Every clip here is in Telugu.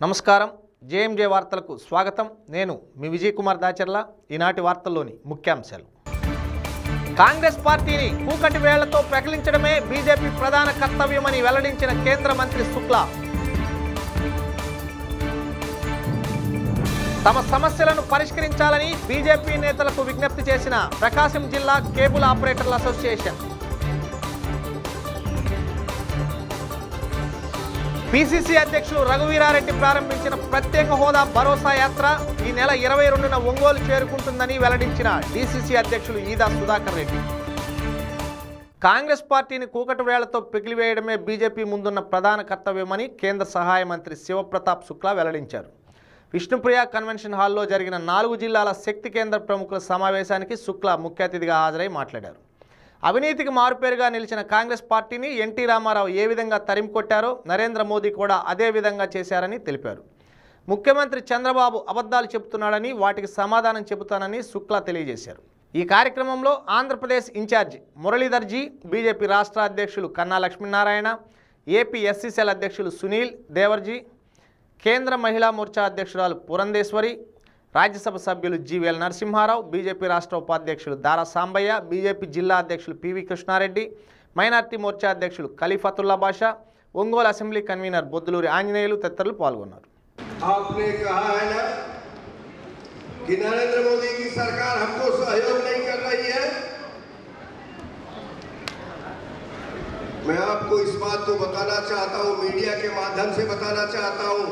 నమస్కారం జేఎంజే వార్తలకు స్వాగతం నేను మీ విజయ్ కుమార్ దాచర్ల ఈనాటి వార్తల్లోని ముఖ్యాంశాలు కాంగ్రెస్ పార్టీని కూకటి వేళ్లతో ప్రకటించడమే బీజేపీ ప్రధాన కర్తవ్యమని వెల్లడించిన కేంద్ర మంత్రి శుక్లా తమ సమస్యలను పరిష్కరించాలని బీజేపీ నేతలకు విజ్ఞప్తి చేసిన ప్రకాశం జిల్లా కేబుల్ ఆపరేటర్ల అసోసియేషన్ పిసిసి అధ్యక్షులు రఘువీరారెడ్డి ప్రారంభించిన ప్రత్యేక హోదా భరోసా యాత్ర ఈ నెల ఇరవై రెండున ఒంగోలు చేరుకుంటుందని వెల్లడించిన డిసిసి అధ్యక్షులు ఈదా సుధాకర్ రెడ్డి కాంగ్రెస్ పార్టీని కూకటి వేళ్లతో పిగిలివేయడమే బీజేపీ ముందున్న ప్రధాన కర్తవ్యమని కేంద్ర సహాయ మంత్రి శివప్రతాప్ శుక్లా వెల్లడించారు విష్ణుప్రియ కన్వెన్షన్ హాల్లో జరిగిన నాలుగు జిల్లాల శక్తి కేంద్ర ప్రముఖుల సమావేశానికి శుక్లా ముఖ్య అతిథిగా హాజరై మాట్లాడారు అవినీతికి మారుపేరుగా నిలిచిన కాంగ్రెస్ పార్టీని ఎన్టీ రామారావు ఏ విధంగా తరిమికొట్టారో నరేంద్ర మోదీ కూడా అదే విధంగా చేశారని తెలిపారు ముఖ్యమంత్రి చంద్రబాబు అబద్ధాలు చెబుతున్నాడని వాటికి సమాధానం చెబుతానని శుక్లా తెలియజేశారు ఈ కార్యక్రమంలో ఆంధ్రప్రదేశ్ ఇన్ఛార్జి మురళీధర్జీ బీజేపీ రాష్ట్ర అధ్యక్షులు కన్నా లక్ష్మీనారాయణ ఏపీ ఎస్సీసీఎల్ అధ్యక్షులు సునీల్ దేవర్జీ కేంద్ర మహిళా మోర్చా అధ్యక్షురాలు పురంధేశ్వరి రాజ్యసభ సభ్యులు జీవీఎల్ నరసింహారావు బీజేపీ రాష్ట్ర ఉపాధ్యక్షులు దారా సాంబయ్య బీజేపీ జిల్లా అధ్యక్షులు పివి కృష్ణారెడ్డి మైనార్టీ మోర్చా అధ్యక్షులు ఖలీఫతుల్లా బాషా ఒంగోలు అసెంబ్లీ కన్వీనర్ బొద్దులూరి ఆంజనేయులు తదితరులు పాల్గొన్నారు आपने कहा है ना कि नरेंद्र मोदी की सरकार हमको सहयोग नहीं कर रही है मैं आपको इस बात को बताना चाहता हूं मीडिया के माध्यम से बताना चाहता हूं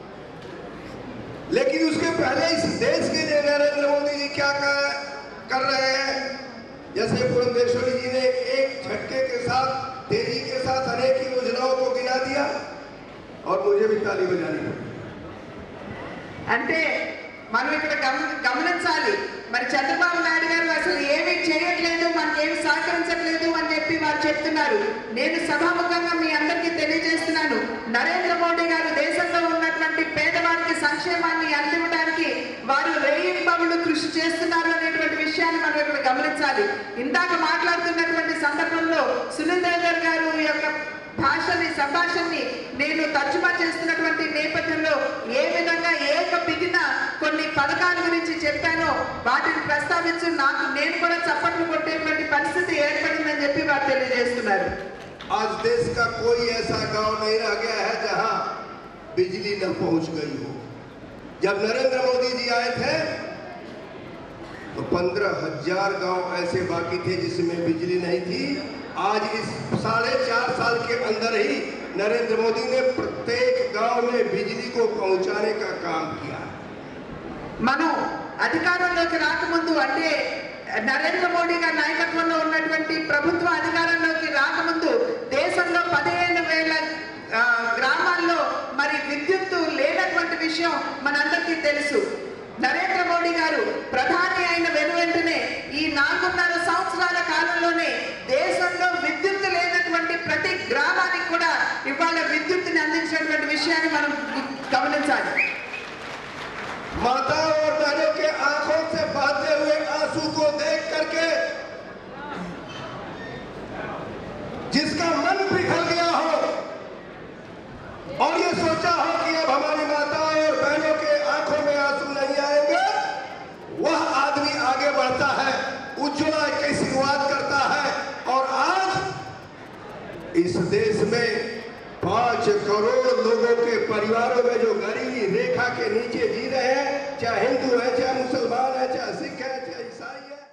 लेकिन उसके पहले इस देश के लिए नरेंद्र मोदी जी क्या कर, कर रहे हैं जैसे पुरंदेश्वरी जी ने एक झटके के साथ तेजी के साथ अनेक योजनाओं को गिना दिया और मुझे भी ताली बजानी पड़ी అంటే మనం ఇక్కడ గమ గమనించాలి మరి చంద్రబాబు నాయుడు గారు అసలు ఏమీ చేయట్లేదు మనకేమి సహకరించట్లేదు అని చెప్పి వారు చెప్తున్నారు నేను సభాముఖంగా మీ అందరికీ తెలియజేస్తున్నాను నరేంద్ర మోడీ గారు దేశంలో ఉన్నటువంటి పేదవారికి సంక్షేమాన్ని అందివ్వడానికి వారు రేయింబవులు కృషి చేస్తున్నారు అనేటువంటి విషయాన్ని మనం ఇక్కడ గమనించాలి ఇందాక మాట్లాడుతున్నటువంటి సందర్భంలో సునీల్ దేవర్ గారు యొక్క భాషని సంభాషణని నేను తర్జుమా చేస్తున్నటువంటి నేపథ్యంలో ఏ విధంగా ఏక బిగిన కొన్ని పథకాల గురించి చెప్పానో వాటిని ప్రస్తావించి నాకు నేను కూడా చప్పట్లు కొట్టేటువంటి పరిస్థితి ఏర్పడిందని చెప్పి వారు తెలియజేస్తున్నారు आज देश का कोई ऐसा गांव नहीं रह गया है जहां बिजली न पहुंच गई हो जब नरेंद्र मोदी जी आए थे तो पंद्रह हजार गांव ऐसे बाकी थे जिसमें बिजली नहीं थी आज इस साढ़े चार साल के अंदर ही नरेंद्र मोदी ने प्रत्येक गांव में बिजली को पहुंचाने का काम किया है మనం అధికారంలోకి రాకముందు అంటే నరేంద్ర మోడీ గారి నాయకత్వంలో ఉన్నటువంటి ప్రభుత్వ అధికారంలోకి రాకముందు దేశంలో పదిహేను వేల ఆ, గ్రామాల్లో మరి విద్యుత్తు లేనటువంటి విషయం మనందరికీ తెలుసు నరేంద్ర మోడీ గారు ప్రధాని అయిన వెను వెంటనే ఈ నాలుగున్నర సంవత్సరాల కాలంలోనే దేశంలో విద్యుత్తు లేనటువంటి ప్రతి గ్రామానికి కూడా ఇవాళ విద్యుత్తుని అందించినటువంటి విషయాన్ని మనం గమనించాలి माताओं और बहनों के आंखों से बहते हुए आंसू को देख करके जिसका मन पिघल गया हो और ये सोचा हो कि अब हमारी माताओं और बहनों के आंखों में आंसू नहीं आएंगे वह आदमी आगे बढ़ता है उज्ज्वला की शुरुआत करता है और आज इस देश में पांच करोड़ लोगों के परिवारों में जो गरीबी रेखा के नीचे जी रहे हैं चाहे हिंदू है चाहे मुसलमान है चाहे सिख है चाहे ईसाई है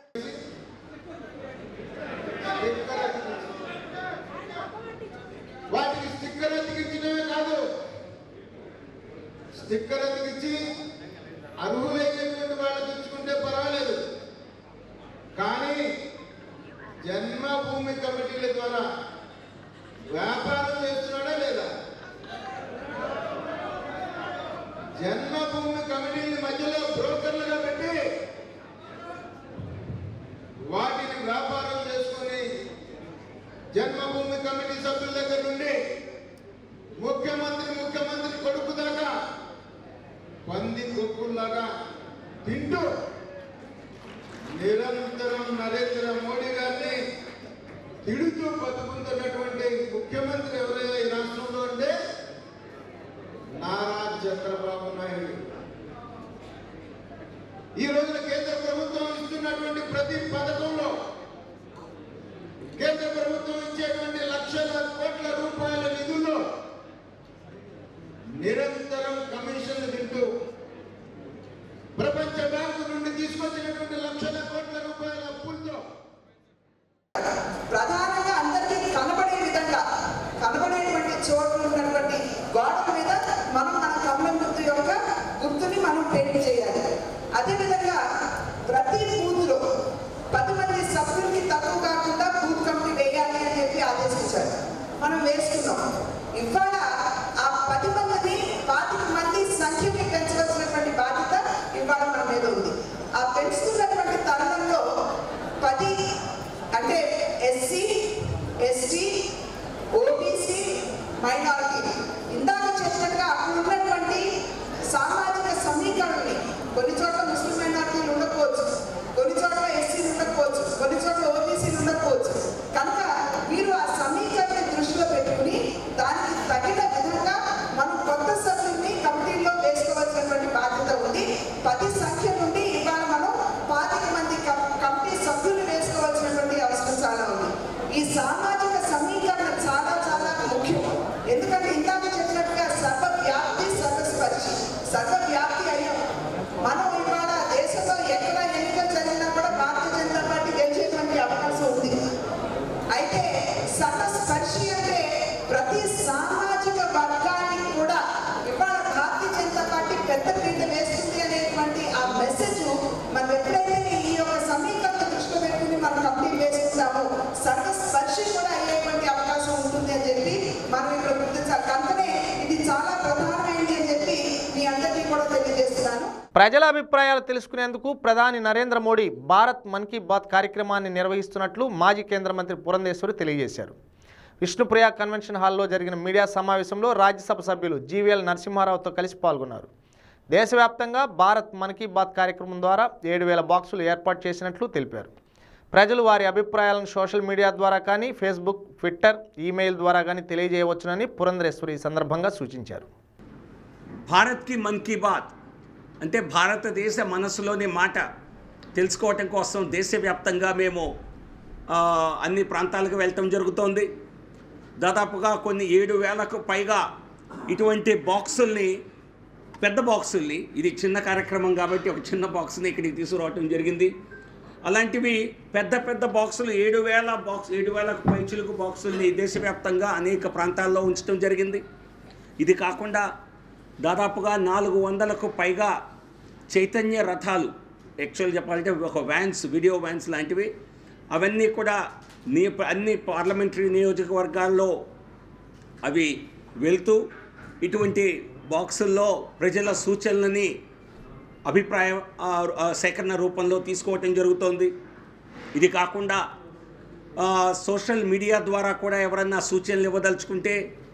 వాటికి స్టిక్కర్ అతికించడమే కాదు స్టిక్కర్ అతికించి అర్హులైనటువంటి వాళ్ళకి ఇచ్చుకుంటే పర్వాలేదు కానీ జన్మభూమి కమిటీల ద్వారా వ్యాపారం చేస్తున్నాడా లేదా జన్మభూమి కమిటీని మధ్యలో బ్రోకర్లుగా పెట్టి వాటిని వ్యాపారం చేసుకొని జన్మభూమి కమిటీ సభ్యుల దగ్గర నుండి ముఖ్యమంత్రి ముఖ్యమంత్రి కొడుకు దాకా పంది కొక్కుల్లాగా తింటూ నిరంతరం నరేంద్ర మోడీ గారిని తిడుతూ బతుకుతున్నటువంటి ముఖ్యమంత్రి ఎవరైనా ఈ రాష్ట్రంలో అంటే నారా చంద్రబాబు నాయుడు ఈ రోజున కేంద్ర ప్రభుత్వం ఇస్తున్నటువంటి ప్రతి పథకంలో కేంద్ర ప్రభుత్వం ఇచ్చేటువంటి లక్షల కోట్ల రూపాయల నిధుల్లో నిరంతరం కమిషన్లు తింటూ ప్రపంచ బ్యాంకు నుండి తీసుకొచ్చినటువంటి లక్షల కోట్ల రూపాయల అప్పులతో ప్రధానంగా అందరికీ కనబడే విధంగా కనబడేటువంటి చోట్ల ఉన్నటువంటి గోడల మీద మనం మన కమలం గుర్తు యొక్క గుర్తుని మనం పెయింట్ చేయాలి అదేవిధంగా ప్రతి బూత్లో పది మంది సభ్యులకి తక్కువ కాకుండా బూత్ కమిటీ వేయాలి అని చెప్పి ఆదేశించారు మనం వేస్తున్నాం ఇవాళ ఆ పది మందిని పాతిక మంది సంఖ్యని పెంచవలసినటువంటి బాధ్యత ఇవాళ మన మీద ఉంది ఆ పెంచుతున్నటువంటి తరుణంలో పది అంటే ఎస్సీ ఎస్టీ ఓబీసీ మైనారిటీ ఇందాక చెప్పినట్టుగా అక్కడ ఉన్నటువంటి సామాజిక సమీకరణని కొన్ని చోట్ల ముస్లిం మైనారిటీలు ఉండకపోవచ్చు కొన్ని చోట్ల ఎస్సీలు ఉండకపోవచ్చు కొన్ని చోట్ల ఓబీసీలు ఉండకపోవచ్చు కనుక మీరు ఆ సమీకరణ దృష్టిలో పెట్టుకుని దానికి తగిన విధంగా మనం కొత్త సభ్యుల్ని కమిటీలో వేసుకోవాల్సినటువంటి బాధ్యత ఉంది పది సంఖ్య నుండి ఇవాళ మనం పాతిక మంది కం- కమిటీ సభ్యులు వేసుకోవాల్సినటువంటి అవసరం చాలా ఉంది ఈ సామాజిక సమీకరణ చాలా చాలా ముఖ్యం ఎందుకంటే ఇందాక చెప్పినట్టుగా సర్వవ్యాప్తి సర్వస్పర్శి సర్వవ్యాప్తి అయ్యాం మనం ఇవాళ దేశంలో ఎక్కడ ఎన్నికలు జరిగినా కూడా భారతీయ జనతా పార్టీ గెలిచేటువంటి అవకాశం ఉంది అయితే సర్వస్పర్శి అంటే ప్రతి సామాజిక వర్గానికి కూడా ఇవాళ భారతీయ జనతా పార్టీ పెద్ద పీట వేస్తుంది అనేటువంటి ఆ మెసేజ్ మనం ఎప్పుడైతే ఈ యొక్క సమీకరణ దృష్టిలో పెట్టుకుని మనం కంప్లీట్ వేసుకుంటామో సర్వస్పర్శి కూడా అయ్యేటువంటి అవకాశం ఉంటుంది అని చెప్పి మనం ఇక్కడ గుర్తించాలి కనుకనే ఇది చాలా ప్రధానమైనది అని చెప్పి మీ అందరికీ కూడా తెలియజేస్తున్నాను ప్రజల అభిప్రాయాలు తెలుసుకునేందుకు ప్రధాని నరేంద్ర మోడీ భారత్ మన్ కీ బాత్ కార్యక్రమాన్ని నిర్వహిస్తున్నట్లు మాజీ కేంద్ర మంత్రి పురంధేశ్వరి తెలియజేశారు విష్ణుప్రియ కన్వెన్షన్ హాల్లో జరిగిన మీడియా సమావేశంలో రాజ్యసభ సభ్యులు జీవీఎల్ నరసింహారావుతో కలిసి పాల్గొన్నారు దేశవ్యాప్తంగా భారత్ మన్ కీ బాత్ కార్యక్రమం ద్వారా ఏడు వేల బాక్సులు ఏర్పాటు చేసినట్లు తెలిపారు ప్రజలు వారి అభిప్రాయాలను సోషల్ మీడియా ద్వారా కానీ ఫేస్బుక్ ట్విట్టర్ ఈమెయిల్ ద్వారా కానీ తెలియజేయవచ్చునని పురంధరేశ్వరి ఈ సందర్భంగా సూచించారు భారత్ కి మన్ కీ బాత్ అంటే భారతదేశ మనసులోని మాట తెలుసుకోవటం కోసం దేశవ్యాప్తంగా మేము ఆ, అన్ని ప్రాంతాలకు వెళ్ళటం జరుగుతోంది దాదాపుగా కొన్ని ఏడు వేలకు పైగా ఇటువంటి బాక్సుల్ని పెద్ద బాక్సుల్ని ఇది చిన్న కార్యక్రమం కాబట్టి ఒక చిన్న బాక్స్ని ఇక్కడికి తీసుకురావటం జరిగింది అలాంటివి పెద్ద పెద్ద బాక్సులు ఏడు వేల బాక్స్ ఏడు వేలకు పైచులకు బాక్సుల్ని దేశవ్యాప్తంగా అనేక ప్రాంతాల్లో ఉంచడం జరిగింది ఇది కాకుండా దాదాపుగా నాలుగు వందలకు పైగా చైతన్య రథాలు యాక్చువల్ చెప్పాలంటే ఒక వ్యాన్స్ వీడియో వ్యాన్స్ లాంటివి అవన్నీ కూడా నీ అన్ని పార్లమెంటరీ నియోజకవర్గాల్లో అవి వెళ్తూ ఇటువంటి బాక్సుల్లో ప్రజల సూచనలని అభిప్రాయ ఆ, ఆ, సేకరణ రూపంలో తీసుకోవటం జరుగుతోంది ఇది కాకుండా ఆ, సోషల్ మీడియా ద్వారా కూడా ఎవరన్నా సూచనలు ఇవ్వదలుచుకుంటే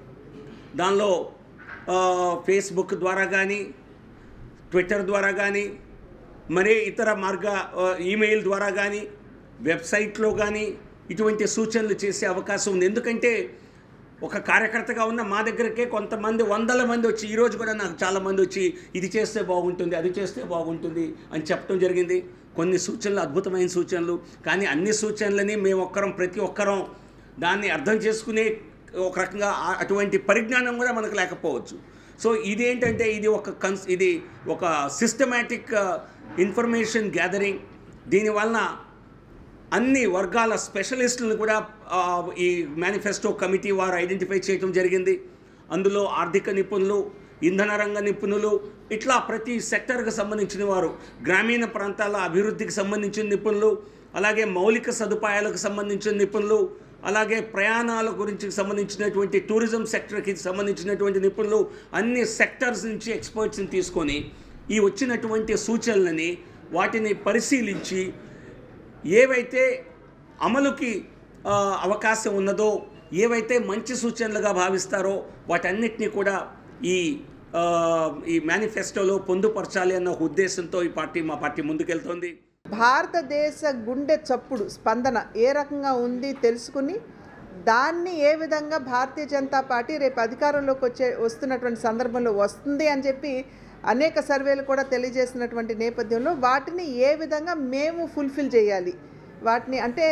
దానిలో ఆ, ఫేస్బుక్ ద్వారా కానీ ట్విట్టర్ ద్వారా కానీ మరే ఇతర మార్గ ఆ, ఈమెయిల్ ద్వారా కానీ వెబ్సైట్లో కానీ ఇటువంటి సూచనలు చేసే అవకాశం ఉంది ఎందుకంటే ఒక కార్యకర్తగా ఉన్న మా దగ్గరకే కొంతమంది వందల మంది వచ్చి ఈరోజు కూడా నాకు చాలామంది వచ్చి ఇది చేస్తే బాగుంటుంది అది చేస్తే బాగుంటుంది అని చెప్పడం జరిగింది కొన్ని సూచనలు అద్భుతమైన సూచనలు కానీ అన్ని సూచనలని మేము ఒక్కరం ప్రతి ఒక్కరం దాన్ని అర్థం చేసుకునే ఒక రకంగా ఆ- అటువంటి పరిజ్ఞానం కూడా మనకు లేకపోవచ్చు సో ఇదేంటంటే ఇది ఒక కన్స్ ఇది ఒక సిస్టమేటిక్ ఇన్ఫర్మేషన్ గ్యాదరింగ్ దీనివలన అన్ని వర్గాల స్పెషలిస్టులను కూడా ఆ, ఈ మేనిఫెస్టో కమిటీ వారు ఐడెంటిఫై చేయడం జరిగింది అందులో ఆర్థిక నిపుణులు ఇంధన రంగ నిపుణులు ఇట్లా ప్రతి సెక్టర్కి సంబంధించిన వారు గ్రామీణ ప్రాంతాల అభివృద్ధికి సంబంధించిన నిపుణులు అలాగే మౌలిక సదుపాయాలకు సంబంధించిన నిపుణులు అలాగే ప్రయాణాల గురించి సంబంధించినటువంటి టూరిజం సెక్టర్కి సంబంధించినటువంటి నిపుణులు అన్ని సెక్టర్స్ నుంచి ఎక్స్పర్ట్స్ని తీసుకొని ఈ వచ్చినటువంటి సూచనలని వాటిని పరిశీలించి ఏవైతే అమలుకి ఆ, అవకాశం ఉన్నదో ఏవైతే మంచి సూచనలుగా భావిస్తారో వాటన్నిటినీ కూడా ఈ ఆ, ఈ మేనిఫెస్టోలో పొందుపరచాలి అన్న ఒక ఉద్దేశంతో ఈ పార్టీ మా పార్టీ ముందుకెళ్తోంది భారతదేశ గుండె చప్పుడు స్పందన ఏ రకంగా ఉంది తెలుసుకుని దాన్ని ఏ విధంగా భారతీయ జనతా పార్టీ రేపు అధికారంలోకి వచ్చే వస్తున్నటువంటి సందర్భంలో వస్తుంది అని చెప్పి అనేక సర్వేలు కూడా తెలియజేసినటువంటి నేపథ్యంలో వాటిని ఏ విధంగా మేము ఫుల్ఫిల్ చేయాలి వాటిని అంటే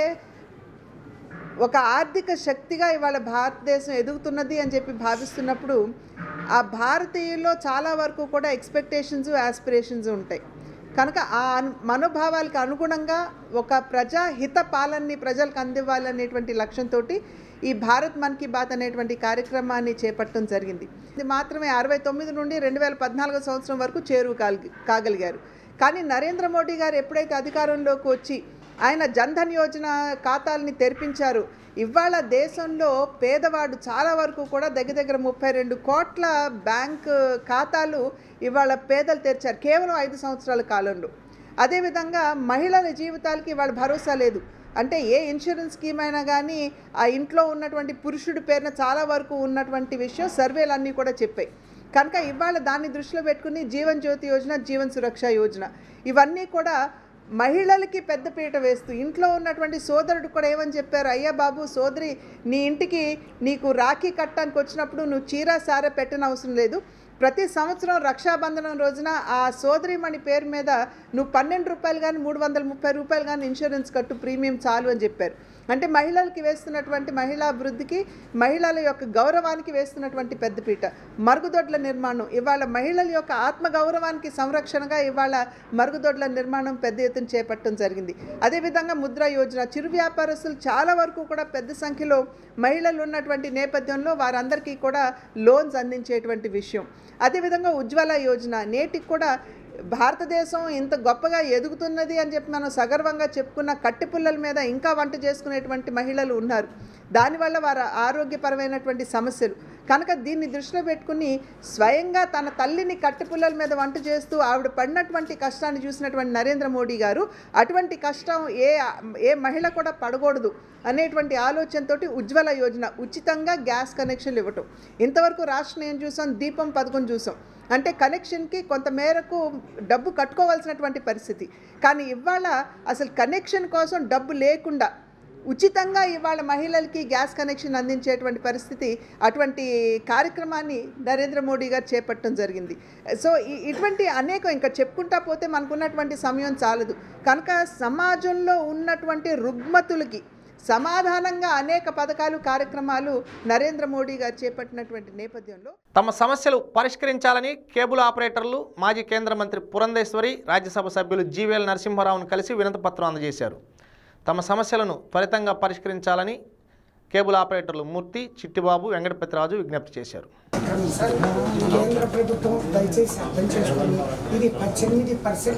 ఒక ఆర్థిక శక్తిగా ఇవాళ భారతదేశం ఎదుగుతున్నది అని చెప్పి భావిస్తున్నప్పుడు ఆ భారతీయుల్లో చాలా వరకు కూడా ఎక్స్పెక్టేషన్స్ ఆస్పిరేషన్స్ ఉంటాయి కనుక ఆ అను- మనోభావాలకు అనుగుణంగా ఒక ప్రజా హిత పాలనని ప్రజలకు అందివ్వాలనేటువంటి లక్ష్యంతో ఈ భారత్ మన్ కీ బాత్ అనేటువంటి కార్యక్రమాన్ని చేపట్టడం జరిగింది ఇది మాత్రమే అరవై తొమ్మిది నుండి రెండు వేల పద్నాలుగో సంవత్సరం వరకు చేరువు కాగ కాగలిగారు కానీ నరేంద్ర మోడీ గారు ఎప్పుడైతే అధికారంలోకి వచ్చి ఆయన జన్ధన్ యోజన ఖాతాలని తెరిపించారు ఇవాళ దేశంలో పేదవాడు చాలా వరకు కూడా దగ్గర దగ్గర ముప్పై రెండు కోట్ల బ్యాంక్ ఖాతాలు ఇవాళ పేదలు తెరిచారు కేవలం ఐదు సంవత్సరాల కాలంలో అదేవిధంగా మహిళల జీవితాలకి ఇవాళ భరోసా లేదు అంటే ఏ ఇన్సూరెన్స్ స్కీమ్ అయినా కానీ ఆ ఇంట్లో ఉన్నటువంటి పురుషుడి పేరున చాలా వరకు ఉన్నటువంటి విషయం సర్వేలు అన్నీ కూడా చెప్పాయి కనుక ఇవాళ దాన్ని దృష్టిలో పెట్టుకుని జీవన్ జ్యోతి యోజన జీవన్ సురక్ష యోజన ఇవన్నీ కూడా మహిళలకి పెద్దపీట వేస్తూ ఇంట్లో ఉన్నటువంటి సోదరుడు కూడా ఏమని చెప్పారు అయ్యా బాబు సోదరి నీ ఇంటికి నీకు రాఖీ కట్టడానికి వచ్చినప్పుడు నువ్వు చీర సార పెట్టని అవసరం లేదు ప్రతి సంవత్సరం రక్షాబంధనం రోజున ఆ సోదరిమణి పేరు మీద నువ్వు పన్నెండు రూపాయలు కానీ మూడు వందల ముప్పై రూపాయలు కానీ ఇన్సూరెన్స్ కట్టు ప్రీమియం చాలు అని చెప్పారు అంటే మహిళలకి వేస్తున్నటువంటి మహిళా అభివృద్ధికి మహిళల యొక్క గౌరవానికి వేస్తున్నటువంటి పెద్దపీట మరుగుదొడ్ల నిర్మాణం ఇవాళ మహిళల యొక్క ఆత్మ గౌరవానికి సంరక్షణగా ఇవాళ మరుగుదొడ్ల నిర్మాణం పెద్ద ఎత్తున చేపట్టడం జరిగింది అదేవిధంగా ముద్ర యోజన చిరు వ్యాపారస్తులు చాలా వరకు కూడా పెద్ద సంఖ్యలో మహిళలు ఉన్నటువంటి నేపథ్యంలో వారందరికీ కూడా లోన్స్ అందించేటువంటి విషయం అదేవిధంగా ఉజ్వల యోజన నేటికి కూడా భారతదేశం ఇంత గొప్పగా ఎదుగుతున్నది అని చెప్పి మనం సగర్వంగా చెప్పుకున్న కట్టె పుల్లల మీద ఇంకా వంట చేసుకునేటువంటి మహిళలు ఉన్నారు దానివల్ల వారి ఆరోగ్యపరమైనటువంటి సమస్యలు కనుక దీన్ని దృష్టిలో పెట్టుకుని స్వయంగా తన తల్లిని కట్టె పుల్లల మీద వంట చేస్తూ ఆవిడ పడినటువంటి కష్టాన్ని చూసినటువంటి నరేంద్ర మోడీ గారు అటువంటి కష్టం ఏ ఏ మహిళ కూడా పడకూడదు అనేటువంటి ఆలోచనతోటి ఉజ్వల యోజన ఉచితంగా గ్యాస్ కనెక్షన్లు ఇవ్వటం ఇంతవరకు రాష్ట్రం ఏం చూసాం దీపం పథకం చూసాం అంటే కనెక్షన్కి కొంత మేరకు డబ్బు కట్టుకోవాల్సినటువంటి పరిస్థితి కానీ ఇవాళ అసలు కనెక్షన్ కోసం డబ్బు లేకుండా ఉచితంగా ఇవాళ మహిళలకి గ్యాస్ కనెక్షన్ అందించేటువంటి పరిస్థితి అటువంటి కార్యక్రమాన్ని నరేంద్ర మోడీ గారు చేపట్టడం జరిగింది సో ఈ- ఇటువంటి అనేకం ఇంకా చెప్పుకుంటా పోతే మనకున్నటువంటి సమయం చాలదు కనుక సమాజంలో ఉన్నటువంటి రుగ్మతులకి సమాధానంగా అనేక పథకాలు కార్యక్రమాలు నరేంద్ర మోడీ గారు చేపట్టినటువంటి నేపథ్యంలో తమ సమస్యలు పరిష్కరించాలని కేబుల్ ఆపరేటర్లు మాజీ కేంద్ర మంత్రి పురంధేశ్వరి రాజ్యసభ సభ్యులు జీవీఎల్ నరసింహారావును కలిసి వినతిపత్రం అందజేశారు తమ సమస్యలను త్వరితంగా పరిష్కరించాలని కేబుల్ ఆపరేటర్లు మూర్తి చిట్టిబాబు వెంకటపతిరాజు విజ్ఞప్తి చేశారు సార్ కేంద్ర ప్రభుత్వం దయచేసి అర్థం చేసుకొని ఇది పద్దెనిమిది పర్సెంట్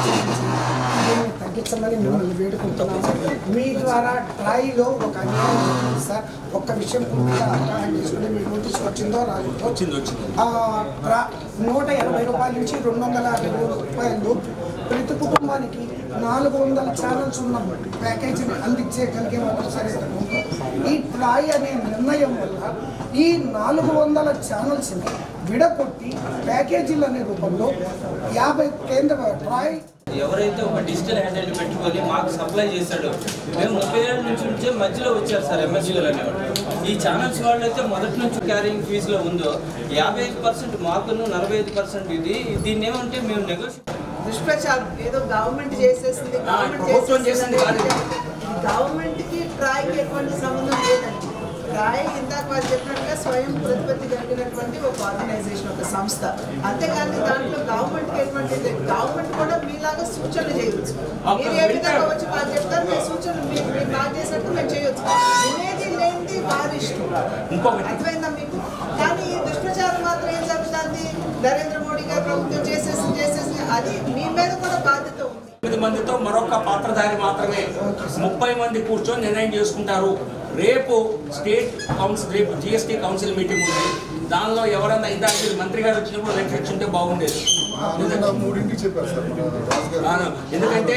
దీన్ని తగ్గించమని మిమ్మల్ని వేడుకుంటున్నాము మీ ద్వారా ట్రాయిలో ఒక అన్యాయం జరిగింది సార్ ఒక్క విషయం పూర్తిగా అవగాహన చేసుకుని మీ నోటీస్ వచ్చిందో రాలేదో వచ్చింది వచ్చింది ఆ, ట్రా- నూట ఎనభై రూపాయల నుంచి రెండు వందల యాభై మూడు రూపాయలు ప్రతి కుటుంబానికి నాలుగు వందల ఛానల్స్ ఉన్న ప్యాకేజీని అందించగలిగే వాళ్ళు సరే ఈ ట్రాయ్ అనే నిర్ణయం వల్ల ఈ నాలుగు వందల ఛానల్స్ని విడగొట్టి ప్యాకేజీలు అనే రూపంలో యాభై కేంద్ర ట్రాయ్ ఎవరైతే ఒక డిజిటల్ హ్యాండిల్ పెట్టుకొని మాకు సప్లై చేశాడో మేము ముప్పై ఏళ్ళ నుంచి నుంచే మధ్యలో వచ్చారు సార్ ఎంఎస్సీలు అనేవాడు ఈ ఛానల్స్ వాళ్ళు అయితే మొదటి నుంచి క్యారింగ్ ఫీజులో ఉందో యాభై ఐదు పర్సెంట్ మాకును నలభై ఐదు పర్సెంట్ ఇది దీన్ని ఏమంటే మేము నెగోషియేట్ దుష్ప్రచారం ఏదో గవర్నమెంట్ చేసేసింది గవర్నమెంట్ ప్రభుత్వం చేసింది కాదు. గవర్నమెంట్ కి ట్రాయ్కి ఎటువంటి సంబంధం లేదండి ట్రాయ్ ఇందాక వారు చెప్పినట్టుగా స్వయం ప్రతిపత్తి కలిగినటువంటి ఒక ఆర్గనైజేషన్ ఒక సంస్థ అంతేగాని దాంట్లో గవర్నమెంట్ కి ఎటువంటి లేదు. గవర్నమెంట్ కూడా మీలాగా సూచనలు చేయవచ్చు మీరు ఏ విధంగా వచ్చి వాళ్ళు చెప్తారు మేము సూచనలు మీరు మీరు బాగా చేసినట్టు మేము చేయొచ్చు వినేది లేనిది వారి ఇష్టం ఇంకొకటి. అర్థమైందా మీకు కానీ ఈ దుష్ప్రచారం మాత్రం ఏం జరుగుతుంది నరేంద్ర మోడీ గారు ప్రభుత్వం చేసేసి చేసేసి అది మీ మీద కూడా బాధ్యత ఉంది తొమ్మిది మందితో మరొక పాత్రధారి మాత్రమే ముప్పై మంది కూర్చొని నిర్ణయం చేసుకుంటారు రేపు స్టేట్ కౌన్సిల్ రేపు జిఎస్టీ కౌన్సిల్ మీటింగ్ ఉంది దానిలో ఎవరన్నా ఇందాక మీరు మంత్రి గారు వచ్చినప్పుడు వెంకటేష్ ఉంటే బాగుండేది మూడింటికి చెప్పారు సార్ మన రాజు గారు అవును. ఎందుకంటే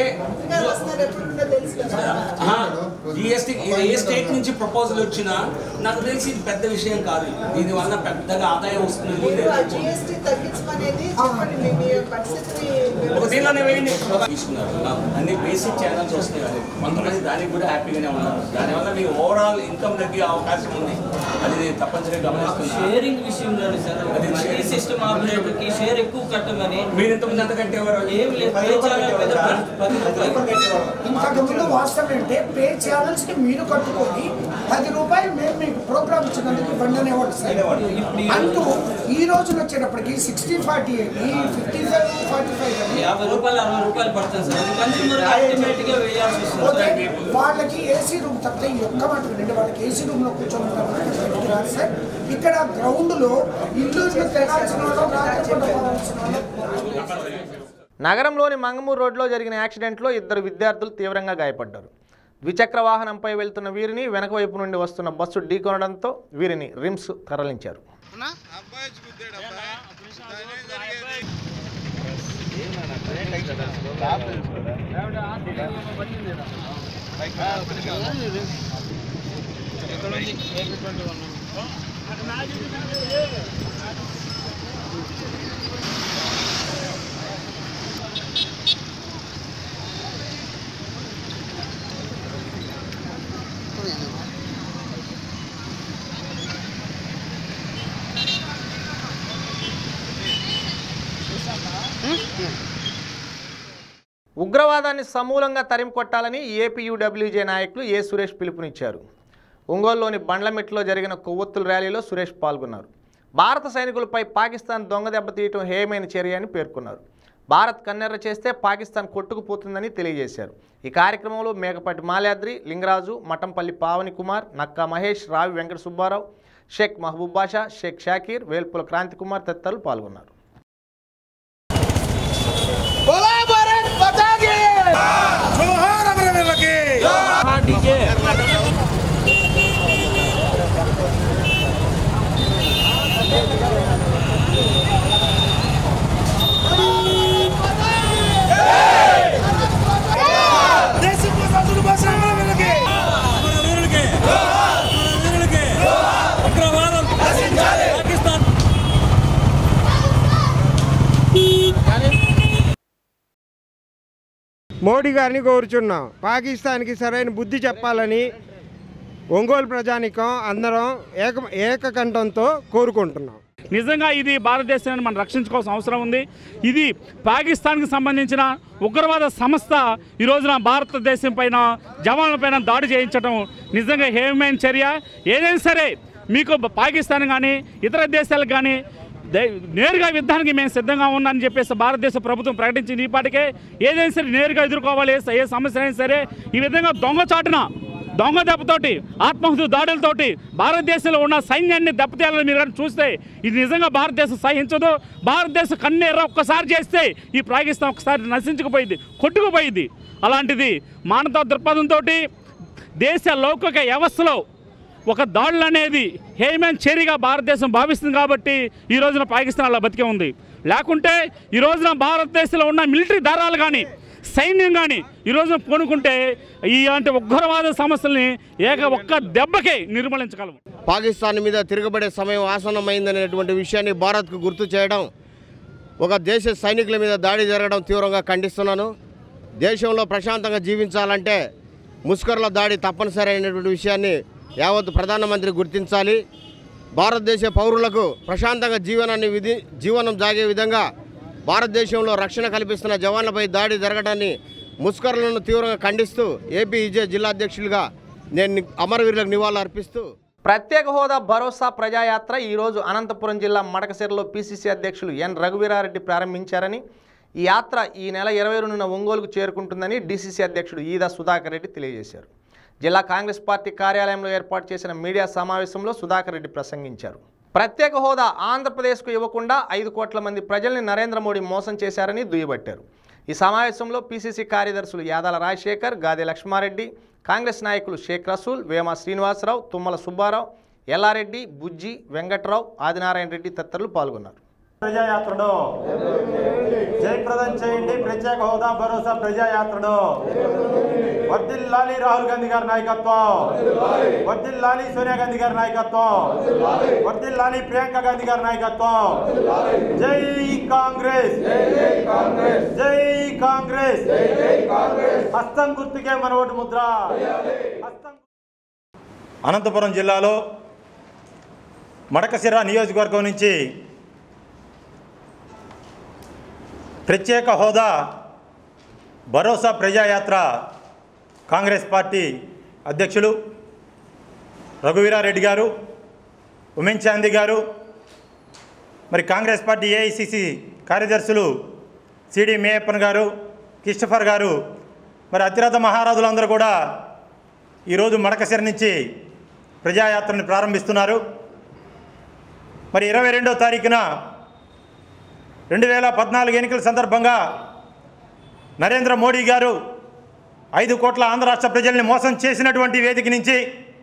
జిఎస్టీ ఏ స్టేట్ నుంచి ప్రపోజల్ వచ్చినా నాకు తెలిసి ఇది పెద్ద విషయం కాదు దీని వల్ల పెద్దగా ఆదాయం వస్తుంది జిఎస్టీ తగ్గించమనేది చెప్పండి మీ- మీ పరిస్థితిని ఒక దీనిలోనే వేయండి తీసుకున్నారు అన్ని బేసిక్ ఛానల్స్ వస్తున్నాయి అది కొంతమంది దానికి కూడా హ్యాపీగానే ఉన్నారు దానివల్ల మీ ఓవరాల్ ఇన్కమ్ తగ్గే అవకాశం ఉంది అది నేను తప్పనిసరిగా గమనిస్తున్నాను షేరింగ్ విషయంలోనే సార్ అది మల్టీ sharing. సిస్టమ్ ఆపరేటర్ కి షేర్ ఎక్కువ కట్టమని మీరు ఇంతకుముందు ఎంత కట్టేవారు ఏం లేదు పే ఛానల్ మీద పది రూపాయలు ఇంతకు ముందు వాస్తవం ఏంటంటే పే ఛానల్స్ కి మీరు కట్టుకొని పది రూపాయలు మేము మీకు ప్రోగ్రామ్ ఇచ్చినందుకు ఇవ్వండి అనేవాడు సార్ అంటూ ఈ రోజున వచ్చేటప్పటికి సిక్స్టీ ఫార్టీ అని ఫిఫ్టీ ఫైవ్ ఫార్టీ ఫైవ్ అని యాభై రూపాయలు అరవై రూపాయలు పడుతుంది సార్ అది కన్స్యూమర్ అల్టిమేట్ గా వేయాల్సి వస్తుంది పోతే సార్ వాళ్ళకి ఏసీ రూమ్ తప్పితే ఈ ఒక్క మాట వినండి వాళ్ళకి ఏసీ రూమ్ లో కూర్చొని ఉంటారు రాదు సార్ ఇక్కడ గ్రౌండ్ లో ఇల్లు తెగాల్సిన వాళ్ళు రాత్రి పూట పోవాల్సిన వాళ్ళు నగరంలోని మంగమూరు రోడ్లో జరిగిన యాక్సిడెంట్లో ఇద్దరు విద్యార్థులు తీవ్రంగా గాయపడ్డారు ద్విచక్ర వాహనంపై వెళ్తున్న వీరిని వెనక వైపు నుండి వస్తున్న బస్సు ఢీకొనడంతో వీరిని రిమ్స్ తరలించారు ఉగ్రవాదాన్ని సమూలంగా తరిమికొట్టాలని ఏపీయూడబ్ల్యూజే నాయకులు ఏ సురేష్ పిలుపునిచ్చారు ఒంగోలులోని బండ్లమెట్లో జరిగిన కొవ్వొత్తుల ర్యాలీలో సురేష్ పాల్గొన్నారు భారత సైనికులపై పాకిస్తాన్ దొంగ దెబ్బతీయటం హేయమైన చర్య అని పేర్కొన్నారు భారత్ కన్నెర్ర చేస్తే పాకిస్తాన్ కొట్టుకుపోతుందని తెలియజేశారు ఈ కార్యక్రమంలో మేకపాటి మాల్యాద్రి లింగరాజు మఠంపల్లి పావని కుమార్ నక్కా మహేష్ రావి వెంకట సుబ్బారావు షేక్ మహబూబ్ బాషా షేక్ షాకీర్ వేల్పుల క్రాంతి కుమార్ తదితరులు పాల్గొన్నారు మోడీ గారిని కోరుచున్నాం పాకిస్తాన్కి సరైన బుద్ధి చెప్పాలని ఒంగోలు ప్రజానికం అందరం ఏక ఏకకంఠంతో కోరుకుంటున్నాం నిజంగా ఇది భారతదేశాన్ని మనం రక్షించుకోవాల్సిన అవసరం ఉంది ఇది పాకిస్తాన్కి సంబంధించిన ఉగ్రవాద సంస్థ ఈ రోజున భారతదేశం పైన జవాన్ల పైన దాడి చేయించడం నిజంగా హేమైన చర్య ఏదైనా సరే మీకు పాకిస్తాన్ కానీ ఇతర దేశాలకు కానీ దే- నేరుగా యుద్ధానికి మేము సిద్ధంగా ఉన్నామని చెప్పేసి భారతదేశ ప్రభుత్వం ప్రకటించింది ఈ పాటికే ఏదైనా సరే నేరుగా ఎదుర్కోవాలి ఏ- ఏ సమస్య అయినా సరే ఈ విధంగా దొంగచాటున దొంగ దెబ్బతోటి ఆత్మహత్య దాడులతోటి భారతదేశంలో ఉన్న సైన్యాన్ని దెబ్బతీయాలని మీరు కానీ చూస్తే ఇది నిజంగా భారతదేశం సహించదు భారతదేశం కన్నీర ఒక్కసారి చేస్తే ఈ పాకిస్తాన్ ఒక్కసారి నశించుకుపోయింది కొట్టుకుపోయింది అలాంటిది మానవ దృక్పథంతో దేశ లౌకిక వ్యవస్థలో ఒక దాడులు అనేది హేమన్ చర్యగా భారతదేశం భావిస్తుంది కాబట్టి ఈ రోజున పాకిస్తాన్ అలా బతికే ఉంది లేకుంటే ఈ రోజున భారతదేశంలో ఉన్న మిలిటరీ దళాలు కానీ సైన్యం కానీ ఈ రోజున పూనుకుంటే ఇలాంటి ఉగ్రవాద సమస్యల్ని ఏక ఒక్క దెబ్బకే నిర్మూలించగలము పాకిస్తాన్ మీద తిరగబడే సమయం ఆసన్నమైందనేటువంటి విషయాన్ని భారత్కు గుర్తు చేయడం ఒక దేశ సైనికుల మీద దాడి జరగడం తీవ్రంగా ఖండిస్తున్నాను దేశంలో ప్రశాంతంగా జీవించాలంటే ముస్కర్ల దాడి తప్పనిసరి అయినటువంటి విషయాన్ని యావత్ ప్రధానమంత్రి గుర్తించాలి భారతదేశ పౌరులకు ప్రశాంతంగా జీవనాన్ని విధి జీవనం సాగే విధంగా భారతదేశంలో రక్షణ కల్పిస్తున్న జవాన్లపై దాడి జరగడాన్ని ముస్కర్లను తీవ్రంగా ఖండిస్తూ ఏపీ ఈజే జిల్లా అధ్యక్షులుగా నేను అమరవీరులకు నివాళులు అర్పిస్తూ ప్రత్యేక హోదా భరోసా ప్రజాయాత్ర ఈరోజు అనంతపురం జిల్లా మడకసిరలో పిసిసి అధ్యక్షులు ఎన్ రఘువీరారెడ్డి ప్రారంభించారని ఈ యాత్ర ఈ నెల ఇరవై రెండున ఒంగోలుకు చేరుకుంటుందని డీసీసీ అధ్యక్షుడు ఈదా సుధాకర్ రెడ్డి తెలియజేశారు జిల్లా కాంగ్రెస్ పార్టీ కార్యాలయంలో ఏర్పాటు చేసిన మీడియా సమావేశంలో సుధాకర్ రెడ్డి ప్రసంగించారు ప్రత్యేక హోదా ఆంధ్రప్రదేశ్కు ఇవ్వకుండా ఐదు కోట్ల మంది ప్రజల్ని నరేంద్ర మోడీ మోసం చేశారని దుయ్యబట్టారు ఈ సమావేశంలో పీసీసీ కార్యదర్శులు యాదాల రాజశేఖర్ గాదే లక్ష్మారెడ్డి కాంగ్రెస్ నాయకులు షేక్ రసూల్ వేమ శ్రీనివాసరావు తుమ్మల సుబ్బారావు ఎల్లారెడ్డి బుజ్జి వెంకట్రావు ఆదినారాయణ రెడ్డి తదితరులు పాల్గొన్నారు ప్రజాయాత్రలో జయప్రదం చేయండి ప్రత్యేక హోదా భరోసా ప్రజాయాత్రలో వర్దిల్లాలి రాహుల్ గాంధీ గారి నాయకత్వం వర్దిల్లాలి సోనియా గాంధీ గారి నాయకత్వం వర్దిల్లాలి ప్రియాంక గాంధీ గారి నాయకత్వం జై కాంగ్రెస్ జై కాంగ్రెస్ హస్తం గుర్తుకే మన ఓటు ముద్ర హస్తం అనంతపురం జిల్లాలో మడకసిర నియోజకవర్గం నుంచి ప్రత్యేక హోదా భరోసా ప్రజాయాత్ర కాంగ్రెస్ పార్టీ అధ్యక్షులు రఘువీరారెడ్డి గారు ఉమెన్ చాందీ గారు మరి కాంగ్రెస్ పార్టీ ఏఐసిసి కార్యదర్శులు సిడి మేయప్పన్ గారు కిస్టఫర్ గారు మరి అతిరథ మహారాజులందరూ కూడా ఈరోజు మడకసిర నుంచి ప్రజాయాత్రని ప్రారంభిస్తున్నారు మరి ఇరవై రెండో తారీఖున రెండు వేల పద్నాలుగు ఎన్నికల సందర్భంగా నరేంద్ర మోడీ గారు ఐదు కోట్ల ఆంధ్ర రాష్ట్ర ప్రజల్ని మోసం చేసినటువంటి వేదిక నుంచి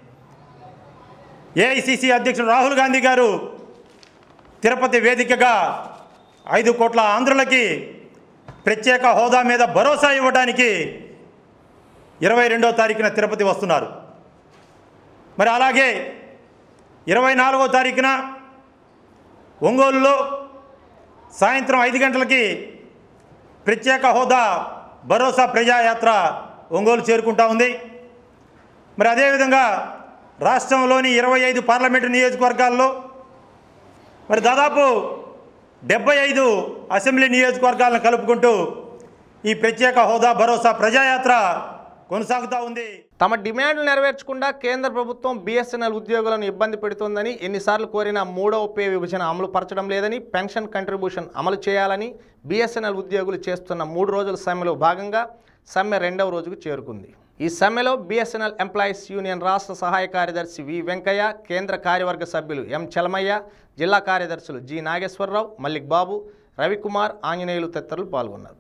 ఏఐసిసి అధ్యక్షుడు రాహుల్ గాంధీ గారు తిరుపతి వేదికగా ఐదు కోట్ల ఆంధ్రులకి ప్రత్యేక హోదా మీద భరోసా ఇవ్వడానికి ఇరవై రెండో తారీఖున తిరుపతి వస్తున్నారు మరి అలాగే ఇరవై నాలుగో తారీఖున ఒంగోలులో సాయంత్రం ఐదు గంటలకి ప్రత్యేక హోదా భరోసా ప్రజాయాత్ర ఒంగోలు చేరుకుంటా ఉంది మరి అదేవిధంగా రాష్ట్రంలోని ఇరవై ఐదు పార్లమెంటు నియోజకవర్గాల్లో మరి దాదాపు డెబ్బై ఐదు అసెంబ్లీ నియోజకవర్గాలను కలుపుకుంటూ ఈ ప్రత్యేక హోదా భరోసా ప్రజాయాత్ర కొనసాగుతూ ఉంది తమ డిమాండ్లు నెరవేర్చకుండా కేంద్ర ప్రభుత్వం బీఎస్ఎన్ఎల్ ఉద్యోగులను ఇబ్బంది పెడుతోందని ఎన్నిసార్లు కోరినా మూడవ పే విభజన అమలు పరచడం లేదని పెన్షన్ కంట్రిబ్యూషన్ అమలు చేయాలని బీఎస్ఎన్ఎల్ ఉద్యోగులు చేస్తున్న మూడు రోజుల సమ్మెలో భాగంగా సమ్మె రెండవ రోజుకు చేరుకుంది ఈ సమ్మెలో బీఎస్ఎన్ఎల్ ఎంప్లాయీస్ యూనియన్ రాష్ట్ర సహాయ కార్యదర్శి వి వెంకయ్య కేంద్ర కార్యవర్గ సభ్యులు ఎం చలమయ్య జిల్లా కార్యదర్శులు జి నాగేశ్వరరావు మల్లిక్ బాబు రవికుమార్ ఆంజనేయులు తదితరులు పాల్గొన్నారు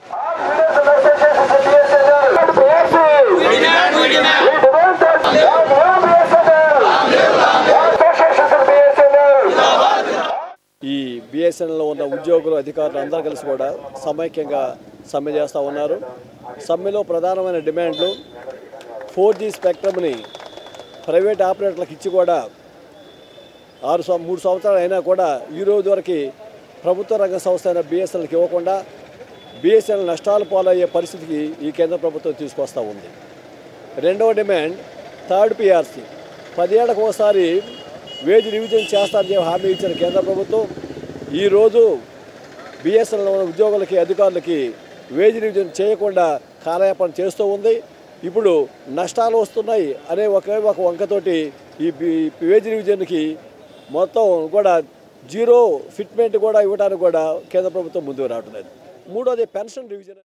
ఈ బిఎస్ఎన్ఎల్లో ఉన్న ఉద్యోగులు అధికారులు అందరూ కలిసి కూడా సమైక్యంగా సమ్మె చేస్తూ ఉన్నారు సమ్మెలో ప్రధానమైన డిమాండ్లు ఫోర్ జీ స్పెక్ట్రమ్ని ప్రైవేట్ ఆపరేటర్లకు ఇచ్చి కూడా ఆరు సం- మూడు సంవత్సరాలు అయినా కూడా ఈ రోజు వరకు ప్రభుత్వ రంగ సంస్థ అయిన బిఎస్ఎన్ఎల్కి ఇవ్వకుండా బిఎస్ఎన్ఎల్ నష్టాలు పాలయ్యే పరిస్థితికి ఈ కేంద్ర ప్రభుత్వం తీసుకొస్తూ ఉంది రెండవ డిమాండ్ థర్డ్ పిఆర్సీ పదేళ్లకు ఒకసారి వేజ్ రివిజన్ చేస్తారని చెప్పి హామీ ఇచ్చిన కేంద్ర ప్రభుత్వం ఈరోజు బిఎస్ఎన్ఎల్ ఉన్న ఉద్యోగులకి అధికారులకి వేజ్ రివిజన్ చేయకుండా కాలయాపన చేస్తూ ఉంది ఇప్పుడు నష్టాలు వస్తున్నాయి అనే ఒకే ఒక వంకతోటి ఈ బి- వేజ్ రివిజన్కి మొత్తం కూడా జీరో ఫిట్మెంట్ కూడా ఇవ్వడానికి కూడా కేంద్ర ప్రభుత్వం ముందుకు రావట్లేదు మూడోది పెన్షన్ రివిజన్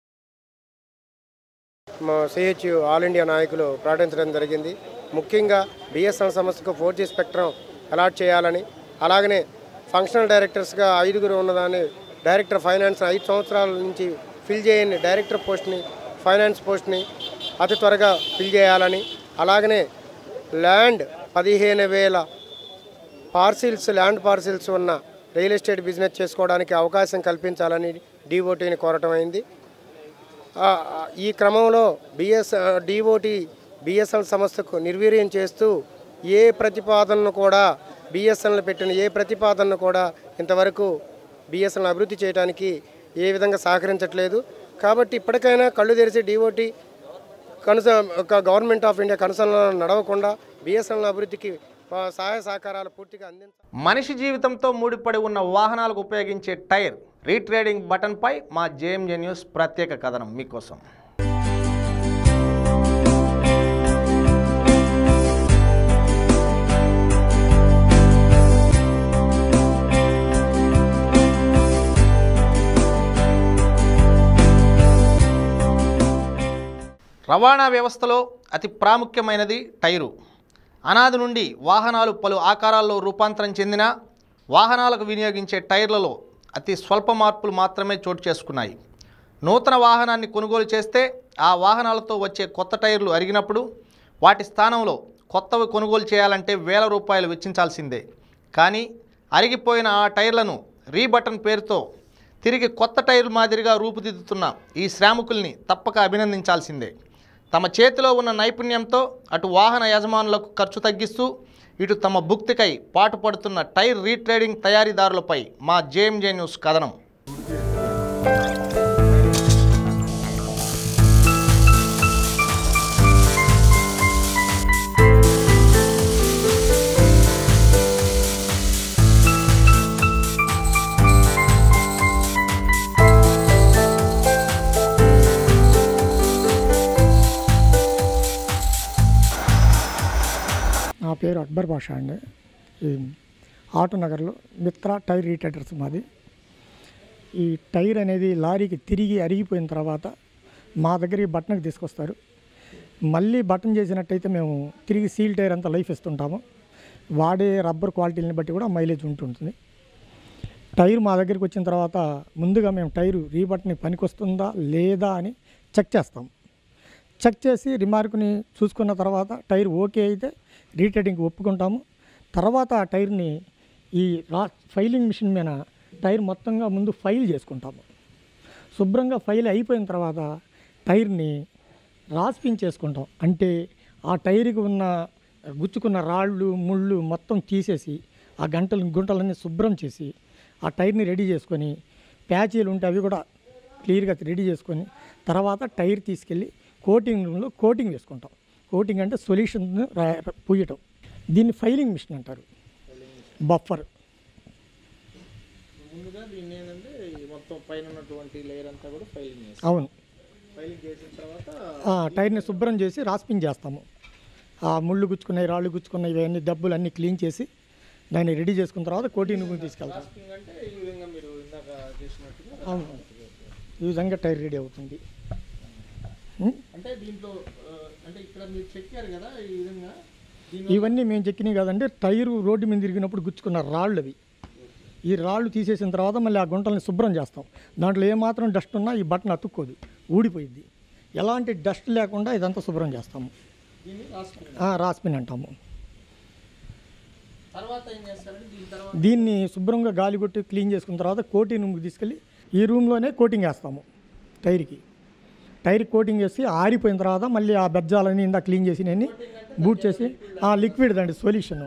మా సిహెచ్ ఆల్ ఇండియా నాయకులు ప్రకటించడం జరిగింది ముఖ్యంగా బిఎస్ఎన్ఎల్ సంస్థకు ఫోర్ జీ స్పెక్ట్రం అలాట్ చేయాలని అలాగనే ఫంక్షనల్ డైరెక్టర్స్గా ఐదుగురు ఉన్నదాన్ని డైరెక్టర్ ఫైనాన్స్ ఐదు సంవత్సరాల నుంచి ఫిల్ చేయని డైరెక్టర్ పోస్ట్ని ఫైనాన్స్ పోస్ట్ని అతి త్వరగా ఫిల్ చేయాలని అలాగనే ల్యాండ్ పదిహేను వేల పార్సిల్స్ ల్యాండ్ పార్సిల్స్ ఉన్న రియల్ ఎస్టేట్ బిజినెస్ చేసుకోవడానికి అవకాశం కల్పించాలని డిఓటీని కోరటం అయింది ఆ, ఆ, ఈ క్రమంలో బిఎస్ డిఓటి బిఎస్ఎన్ఎల్ సంస్థకు నిర్వీర్యం చేస్తూ ఏ ప్రతిపాదనను కూడా బిఎస్ఎన్ఎల్ పెట్టిన ఏ ప్రతిపాదనను కూడా ఇంతవరకు బిఎస్ఎన్ఎల్ అభివృద్ధి చేయడానికి ఏ విధంగా సహకరించట్లేదు కాబట్టి ఇప్పటికైనా కళ్ళు తెరిచి డిఓటి కనుస ఒక గవర్నమెంట్ ఆఫ్ ఇండియా కనుసనలో నడవకుండా బిఎస్ఎన్ఎల్ అభివృద్ధికి ఆ, సహాయ సహకారాలు పూర్తిగా అందించాలి మనిషి జీవితంతో ముడిపడి ఉన్న వాహనాలకు ఉపయోగించే టైర్ రీట్రేడింగ్ బటన్పై మా జేఎంజే న్యూస్ ప్రత్యేక కథనం మీకోసం రవాణా వ్యవస్థలో అతి ప్రాముఖ్యమైనది టైరు అనాది నుండి వాహనాలు పలు ఆకారాల్లో రూపాంతరం చెందిన వాహనాలకు వినియోగించే టైర్లలో అతి స్వల్ప మార్పులు మాత్రమే చోటు చేసుకున్నాయి నూతన వాహనాన్ని కొనుగోలు చేస్తే ఆ వాహనాలతో వచ్చే కొత్త టైర్లు అరిగినప్పుడు వాటి స్థానంలో కొత్తవి కొనుగోలు చేయాలంటే వేల రూపాయలు వెచ్చించాల్సిందే కానీ అరిగిపోయిన ఆ టైర్లను రీబటన్ పేరుతో తిరిగి కొత్త టైర్ మాదిరిగా రూపుదిద్దుతున్న ఈ శ్రామికుల్ని తప్పక అభినందించాల్సిందే తమ చేతిలో ఉన్న నైపుణ్యంతో అటు వాహన యజమానులకు ఖర్చు తగ్గిస్తూ ఇటు తమ భుక్తికై పాటుపడుతున్న టైర్ రీట్రేడింగ్ తయారీదారులపై మా జేఎంజే న్యూస్ కథనం నా పేరు అక్బర్ బాషా అండి ఈ ఆటోనగర్లో మిత్రా టైర్ రీటైడర్స్ మాది ఈ టైర్ అనేది లారీకి తిరిగి అరిగిపోయిన తర్వాత మా దగ్గర ఈ బటన్కి తీసుకొస్తారు మళ్ళీ బటన్ చేసినట్టయితే మేము తిరిగి సీల్ టైర్ అంతా లైఫ్ ఇస్తుంటాము వాడే రబ్బర్ క్వాలిటీని బట్టి కూడా మైలేజ్ ఉంటుంటుంది టైర్ మా దగ్గరికి వచ్చిన తర్వాత ముందుగా మేము టైరు రీబట్ని పనికొస్తుందా లేదా అని చెక్ చేస్తాం చెక్ చేసి రిమార్క్ని చూసుకున్న తర్వాత టైర్ ఓకే అయితే రీటైడింగ్కి ఒప్పుకుంటాము తర్వాత ఆ టైర్ని ఈ రా ఫైలింగ్ మిషన్ మీద టైర్ మొత్తంగా ముందు ఫైల్ చేసుకుంటాము శుభ్రంగా ఫైల్ అయిపోయిన తర్వాత టైర్ని రాస్పిన్ చేసుకుంటాం అంటే ఆ టైర్కి ఉన్న గుచ్చుకున్న రాళ్ళు ముళ్ళు మొత్తం తీసేసి ఆ గంటలు గుంటలన్నీ శుభ్రం చేసి ఆ టైర్ని రెడీ చేసుకొని ప్యాచీలు ఉంటే అవి కూడా క్లియర్గా రెడీ చేసుకొని తర్వాత టైర్ తీసుకెళ్ళి కోటింగ్ రూమ్లో కోటింగ్ వేసుకుంటాం కోటింగ్ అంటే సొల్యూషన్ పూయటం దీన్ని ఫైలింగ్ మిషన్ అంటారు బఫర్ ముందుగా దీన్ని ఏంటంటే మొత్తం పైన ఉన్నటువంటి లేయర్ అంతా కూడా ఫైలింగ్ చేస్తాం అవును ఫైలింగ్ చేసిన తర్వాత ఆ, టైర్ని శుభ్రం చేసి రాస్పింగ్ చేస్తాము ఆ ముళ్ళు గుచ్చుకున్నాయి రాళ్ళు గుచ్చుకున్నాయి ఇవన్నీ డబ్బులు అన్నీ క్లీన్ చేసి దాన్ని రెడీ చేసుకున్న తర్వాత కోటింగ్ రూమ్కి తీసుకెళ్తాం రాస్పింగ్ అంటే ఈ విధంగా మీరు ఇందాక చేసినట్టుగా అవును ఈ విధంగా టైర్ రెడీ అవుతుంది ఉం? అంటే దీంట్లో ఆ, అంటే ఇక్కడ మీరు చెక్కారు కదా ఈ విధంగా ఇవన్నీ మేము చెక్కినాయి కదంటే టైరు రోడ్డు మీద తిరిగినప్పుడు గుచ్చుకున్న రాళ్ళు అవి ఈ రాళ్ళు తీసేసిన తర్వాత మళ్ళీ ఆ గుంటల్ని శుభ్రం చేస్తాం దాంట్లో ఏమాత్రం డస్ట్ ఉన్నా ఈ బటన్ అతుక్కోదు ఊడిపోయిద్ది ఎలాంటి డస్ట్ లేకుండా ఇదంతా శుభ్రం చేస్తాము దీన్ని రాస్పింగ్ ఆ, రాస్పిన్ అంటాము తర్వాత ఏం చేస్తారంటే దీని తర్వాత దీన్ని శుభ్రంగా గాలి కొట్టి క్లీన్ చేసుకున్న తర్వాత కోటింగ్ రూమ్కి తీసుకెళ్ళి ఈ రూమ్లోనే కోటింగ్ వేస్తాము టైర్కి టైర్ కోటింగ్ వేసి ఆరిపోయిన తర్వాత మళ్ళీ ఆ బెజ్జాలని ఇందా క్లీన్ చేసి నేను బూట్ చేసి ఆ లిక్విడ్ అండి సొల్యూషన్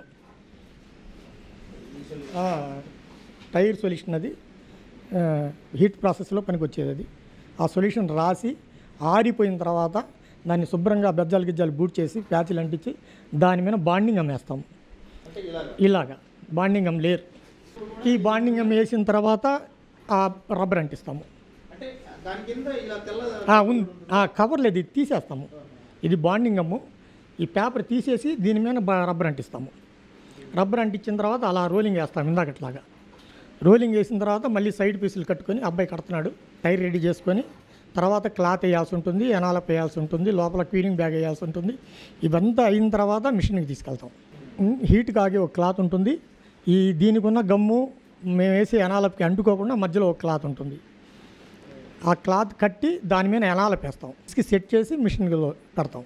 టైర్ సొల్యూషన్ అది ఆ, హీట్ ప్రాసెస్లో పనికి వచ్చేది అది ఆ సొల్యూషన్ రాసి ఆరిపోయిన తర్వాత దాన్ని శుభ్రంగా బెజ్జాలు గిజ్జాలు బూట్ చేసి ప్యాచ్లు అంటించి దాని మీద బాండింగ్ అమ్మేస్తాము ఇలాగా బాండింగ్ అమ్ లేరు ఈ బాండింగ్ అమ్ వేసిన తర్వాత ఆ రబ్బర్ అంటిస్తాము అంటే దాని కింద ఇలా తెల్ల ఆ, ఉంది ఆ, కవర్ లేదు ఇది తీసేస్తాము ఇది బాండింగ్ అమ్ము ఈ పేపర్ తీసేసి దీని మీద బ- రబ్బర్ అంటిస్తాము రబ్బర్ అంటించిన తర్వాత అలా రోలింగ్ వేస్తాం ఇందాకట్లాగా రోలింగ్ వేసిన తర్వాత మళ్ళీ సైడ్ పీసులు కట్టుకొని అబ్బాయి కడుతున్నాడు టైర్ రెడీ చేసుకొని తర్వాత క్లాత్ వేయాల్సి ఉంటుంది ఎనాలప్ వేయాల్సి ఉంటుంది లోపల క్లీనింగ్ బ్యాగ్ వేయాల్సి ఉంటుంది ఇవంతా అయిన తర్వాత మిషన్కి తీసుకెళ్తాం ఉమ్, హీట్ కాగే ఒక క్లాత్ ఉంటుంది ఈ దీనికి ఉన్న గమ్ము మేము వేసే ఎనాలప్కి అంటుకోకుండా మధ్యలో ఒక క్లాత్ ఉంటుంది ఆ క్లాత్ కట్టి దాని మీద ఎనాలప్ వేస్తాం ఇసుక సెట్ చేసి మిషన్లో పెడతాం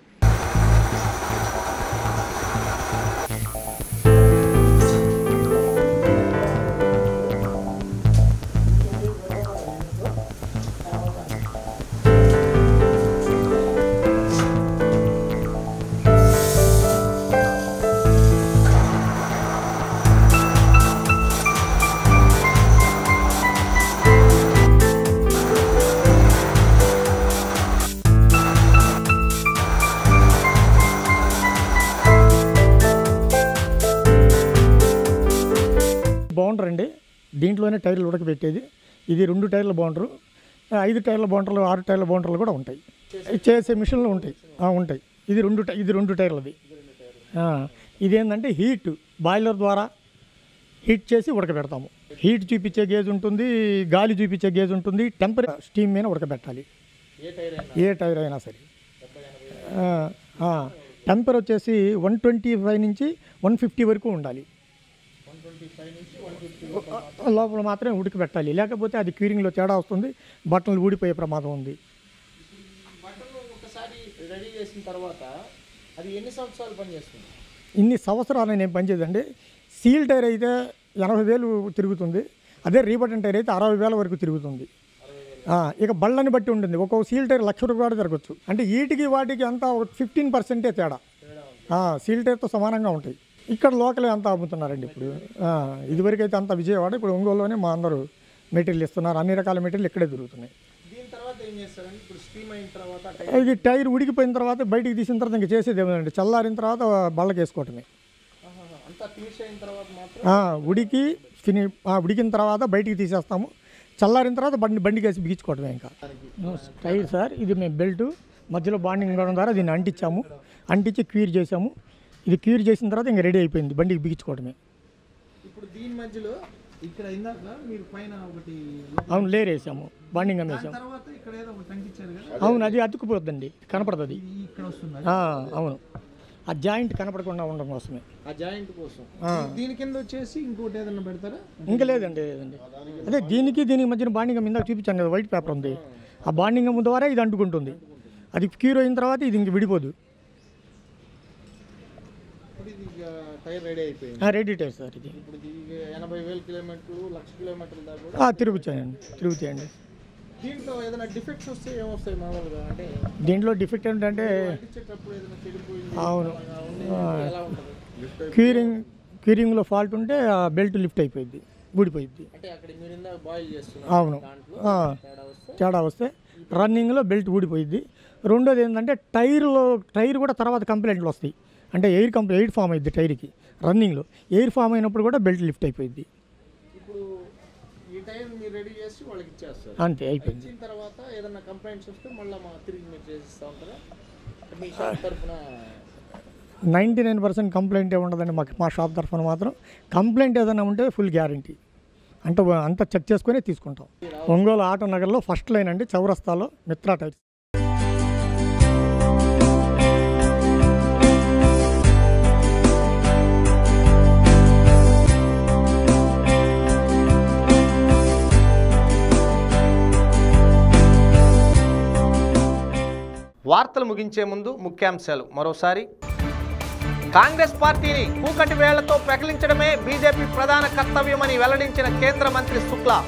బౌండర్ అండి దీంట్లోనే టైర్లు ఉడకబెట్టేది ఇది రెండు టైర్ల బౌండరు ఐదు టైర్ల బౌండర్లు ఆరు టైర్ల బౌండర్లు కూడా ఉంటాయి చేసే మిషన్లు ఉంటాయి ఆ, ఉంటాయి ఇది రెండు టై- ఇది రెండు టైర్లది ఆ, ఇదేంటంటే హీట్ బాయిలర్ ద్వారా హీట్ చేసి ఉడకబెడతాము హీట్ చూపించే గేజ్ ఉంటుంది గాలి చూపించే గేజ్ ఉంటుంది టెంపరే స్టీమ్ మీద ఉడకబెట్టాలి ఏ టైర్ అయినా ఏ టైర్ అయినా సరే టెంపర్ వచ్చేసి వన్ ట్వంటీ ఫైవ్ నుంచి వన్ ఫిఫ్టీ వరకు ఉండాలి వన్ ట్వంటీ ఫైవ్ నుంచి వన్ ఫిఫ్టీ లోపల మాత్రమే ఉడకబెట్టాలి లేకపోతే అది క్యూరింగ్లో తేడా వస్తుంది బట్టలు ఊడిపోయే ప్రమాదం ఉంది బట్టలు ఒకసారి రెడీ చేసిన తర్వాత అది ఎన్ని సంవత్సరాలు పనిచేస్తుంది ఇన్ని సంవత్సరాలు నేను పనిచేదండి సీల్ టైర్ అయితే ఎనభై వేలు తిరుగుతుంది అదే రీబటన్ టైర్ అయితే అరవై వేల వరకు తిరుగుతుంది ఆ, ఇక బళ్ళని బట్టి ఉంటుంది ఒక్కొక్క సీల్ టైర్ లక్ష రూపాయలు తిరగచ్చు అంటే వీటికి వాటికి అంతా ఒక ఫిఫ్టీన్ పర్సెంటే తేడా ఆ, సీల్ టైర్తో సమానంగా ఉంటాయి ఇక్కడ లోకల్ అంతా అమ్ముతున్నారండి ఇప్పుడు ఆ, ఇదివరకు అయితే అంత విజయవాడ ఇప్పుడు ఒంగోలులోనే మా అందరూ మెటీరియల్ ఇస్తున్నారు అన్ని రకాల మెటీరియల్ ఇక్కడే దొరుకుతున్నాయి దీని తర్వాత ఏం చేస్తారండి ఇప్పుడు స్టీమ్ అయిన తర్వాత ఇది టైర్ ఉడికిపోయిన తర్వాత బయటికి తీసిన తర్వాత ఇంకా చేసేది ఏమండి చల్లారిన తర్వాత బళ్ళకి వేసుకోవటమే ఆహాహా. అంతా ఫినిష్ అయిన తర్వాత మాత్రం ఆ, ఉడికి ఫిని ఆ, ఉడికిన తర్వాత బయటికి తీసేస్తాము చల్లారిన తర్వాత బండి బండికి వేసి బిగించుకోవటమే ఇంకా టైర్ సార్ ఇది మేము బెల్ట్ మధ్యలో బాండింగ్ ఉండడం ద్వారా దీన్ని అంటించాము అంటించి క్యూర్ చేసాము ఇది క్యూర్ చేసిన తర్వాత ఇంకా రెడీ అయిపోయింది బండికి బిగించుకోవటమే ఇప్పుడు దీని మధ్యలో ఇక్కడ ఇందాక మీరు పైన ఒకటి అవును లేర్ వేసాము బాండింగ్ అమ్మేసాము తర్వాత ఇక్కడ ఏదో ఒకటి అంటించారు కదా అవును అది అతుక్కుపోద్దండి కనపడదు అది ఇక్కడ వస్తుంది ఆ, అవును ఆ జాయింట్ కనపడకుండా ఉండడం కోసమే ఆ జాయింట్ కోసం ఆ. దీని కింద వచ్చేసి ఇంకోటి ఏదైనా పెడతారా ఇంకా లేదండి లేదండి అదే దీనికి దీనికి మధ్యన బాండింగ్ ఇందాక చూపించాను కదా వైట్ పేపర్ ఉంది ఆ బాండింగ్ ద్వారా ఇది అంటుకుంటుంది అది క్యూర్ అయిన తర్వాత ఇది ఇంక విడిపోదు ఇప్పుడు ఇది ఇక టైర్ రెడీ అయిపోయింది ఆ, రెడీ టైర్ సార్ ఇది ఇప్పుడు ఇది ఎనభై వేల కిలోమీటర్లు లక్ష కిలోమీటర్ల దాకా కూడా ఆ, తిరుగుతాయండి తిరుగుతాయండి దీంట్లో ఏదైనా డిఫెక్ట్స్ వస్తే ఏమొస్తాయి మామూలుగా అంటే దీంట్లో డిఫెక్ట్ ఏంటంటే అంటించేటప్పుడు ఏదైనా చెడిపోయింది అవును అలాగా ఉంది, ఆ, ఎలా ఉంటుంది క్యూరింగ్ క్యూరింగ్లో ఫాల్ట్ ఉంటే ఆ బెల్ట్ లిఫ్ట్ అయిపోయింది ఊడిపోయింది అంటే అక్కడ మీరు ఇందాక బాయిల్ చేస్తున్నారు అవును దాంట్లో ఆ, తేడా వస్తే తేడా వస్తే రన్నింగ్లో బెల్ట్ ఊడిపోయింది రెండోది ఏంటంటే టైర్లో టైర్ కూడా తర్వాత కంప్లైంట్లు వస్తాయి అంటే ఎయిర్ కంప్లై ఎయిర్ ఫామ్ అయింది టైర్కి రన్నింగ్లో ఎయిర్ ఫామ్ అయినప్పుడు కూడా బెల్ట్ లిఫ్ట్ అయిపోయింది ఇప్పుడు ఈ టైం మీరు రెడీ చేసి వాళ్ళకి ఇచ్చేస్తారు అంతే, అయిపోయింది. ఇచ్చిన తర్వాత ఏదైనా కంప్లైంట్స్ వస్తే మళ్ళీ మా తిరిగి మీరు చేసిస్తూ ఉంటారా మీ షాప్ తరఫున నైంటీ నైన్ పర్సెంట్ కంప్లైంట్ ఏ ఉండదండి మాకు మా షాప్ తరఫున మాత్రం కంప్లైంట్ ఏదైనా ఉంటే ఫుల్ గ్యారంటీ అంటే అంతా చెక్ చేసుకునే తీసుకుంటాం ఒంగోలు ఆటో నగర్లో ఫస్ట్ లైన్ అండి చౌరస్తాలో మిత్రా టైర్స్ వార్తలు ముగించే ముందు ముఖ్యాంశాలు మరోసారి కాంగ్రెస్ పార్టీని కూకటి వేళ్లతో ప్రకటించడమే బీజేపీ ప్రధాన కర్తవ్యమని వెల్లడించిన కేంద్ర మంత్రి శుక్లా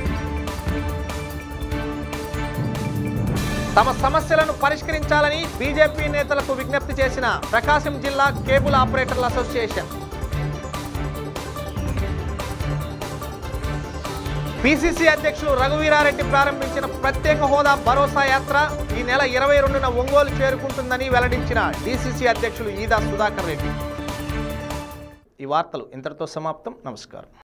తమ సమస్యలను పరిష్కరించాలని బీజేపీ నేతలకు విజ్ఞప్తి చేసిన ప్రకాశం జిల్లా కేబుల్ ఆపరేటర్ల అసోసియేషన్ పిసిసి అధ్యక్షులు రఘువీరారెడ్డి ప్రారంభించిన ప్రత్యేక హోదా భరోసా యాత్ర ఈ నెల ఇరవై రెండున ఒంగోలు చేరుకుంటుందని వెల్లడించిన డిసిసి అధ్యక్షులు ఈదా సుధాకర్ రెడ్డి ఈ వార్తలు ఇంతటితో సమాప్తం నమస్కారం